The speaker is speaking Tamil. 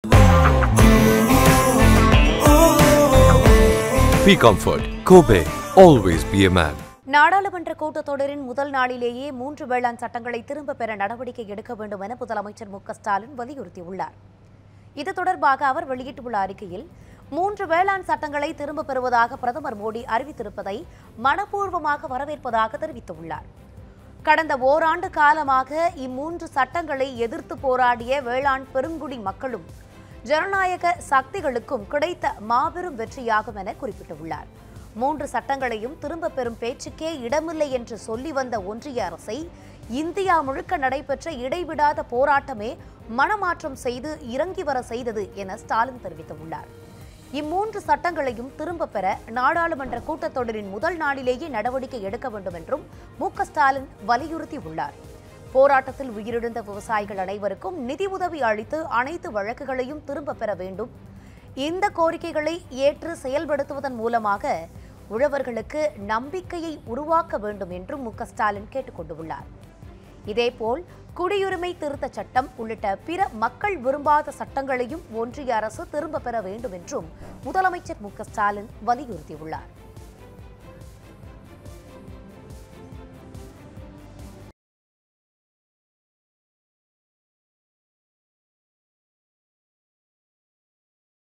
Be comfort. Kobe. Always be a man. நாடாளுமன்ற கூட்டத்தொடரின் முதல் நாளிலேயே மூன்று வேளாண் சட்டங்களை திரும்பப் பெற நடவடிக்கை எடுக்க வேண்டும் என முதலமைச்சர் மு க ஸ்டாலின் வலியுறுத்தியுள்ளார் இது தொடர்பாக அவர் வெளியிட்டுள்ள அறிக்கையில் மூன்று வேளாண் சட்டங்களை திரும்பப் பெறுவதாக பிரதமர் மோடி அறிவித்திருப்பதை மனப்பூர்வமாக வரவேற்பதாக தெரிவித்துள்ளார் கடந்த ஓராண்டு காலமாக இம்மூன்று சட்டங்களை எதிர்த்து போராடிய வேளாண் பெருங்குடி மக்களும் ஜனநாயக சக்திகளுக்கும் கிடைத்த மாபெரும் வெற்றியாகும் என குறிப்பிட்டுள்ளார் மூன்று சட்டங்களையும் திரும்பப் பெறும் பேச்சுக்கே இடமில்லை என்று சொல்லி வந்த ஒன்றிய அரசை இந்தியா முழுக்க நடைபெற்ற இடைவிடாத போராட்டமே மனமாற்றம் செய்து இறங்கி வர செய்தது என ஸ்டாலின் தெரிவித்துள்ளார் இம்மூன்று சட்டங்களையும் திரும்பப் பெற நாடாளுமன்ற கூட்டத்தொடரின் முதல் நாளிலேயே நடவடிக்கை எடுக்க வேண்டும் என்றும் மு க ஸ்டாலின் வலியுறுத்தியுள்ளார் போராட்டத்தில் உயிரிழந்த விவசாயிகள் அனைவருக்கும் நிதி உதவி அளித்து அனைத்து வழக்குகளையும் திரும்பப் பெற வேண்டும் இந்த கோரிக்கைகளை ஏற்று செயல்படுத்துவதன் மூலமாக உழவர்களுக்கு நம்பிக்கையை உருவாக்க வேண்டும் என்றும் மு க ஸ்டாலின் கேட்டுக் கொண்டுள்ளார் இதேபோல் குடியுரிமை திருத்தச் சட்டம் உள்ளிட்ட பிற மக்கள் விரும்பாத சட்டங்களையும் ஒன்றிய அரசு திரும்பப் பெற வேண்டும் என்றும் முதலமைச்சர் மு க ஸ்டாலின் வலியுறுத்தியுள்ளார்